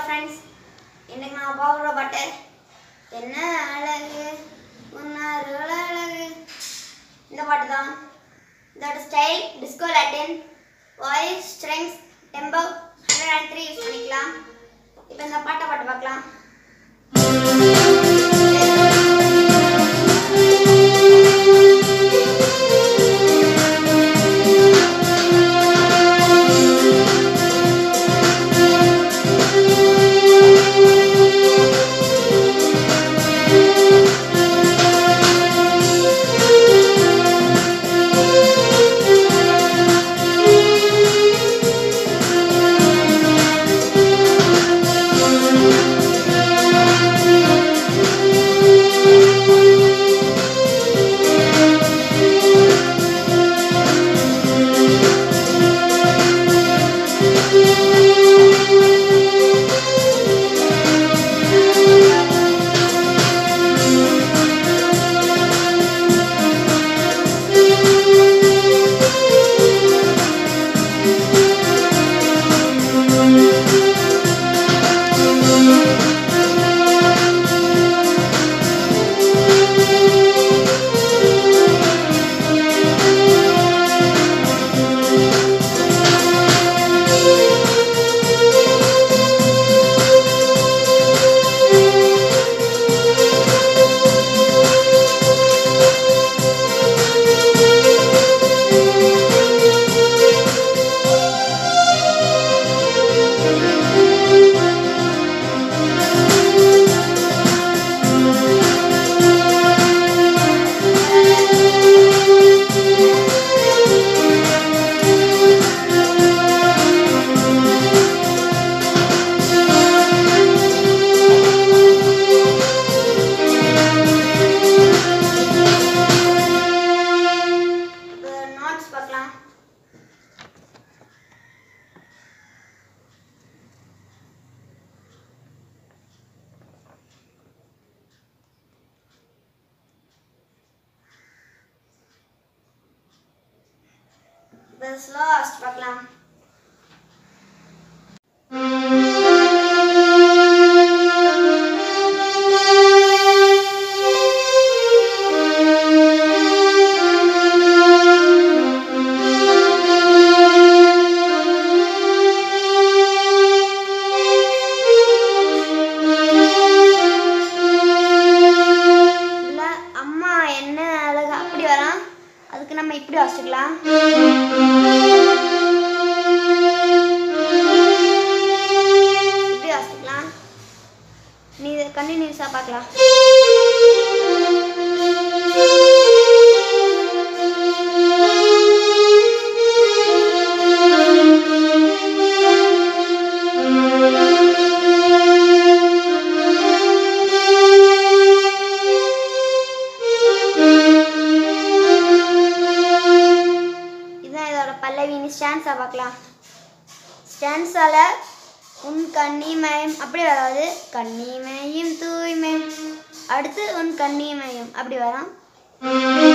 friends இன்னைக்கு நான் பார்க்குற பாட்டு என்ன அழகு உன்னாரு அழகு இந்த பாட்டு தான் இதோட style disco Latin voice strings tempo hundred and three use பண்ணிக்கலாம் இப்போ இந்த பாட்டை பாட்டு பார்க்கலாம் இப்போ நோட்ஸ் பார்க்கலாம் இப்போ ஸ்லோஸ்ட் பார்க்கலாம் இல்ல அம்மா என்ன அழகு அப்படி வரான் அதுக்கு நம்ம இப்படி வாசிக்கலாம் இப்படி வாசிக்கலாம் நீ இதை கண்டினியூஸாக பார்க்கலாம் இதுதான் இதோட பல்லவி நீ ஸ்டான்ஸாக பார்க்கலாம் ஸ்டான்ஸால உன் கண்ணிமயம் அப்படி வராது கண்ணிமயம் தூய்மை அடுத்து உன் கண்ணிமயம் அப்படி வரும்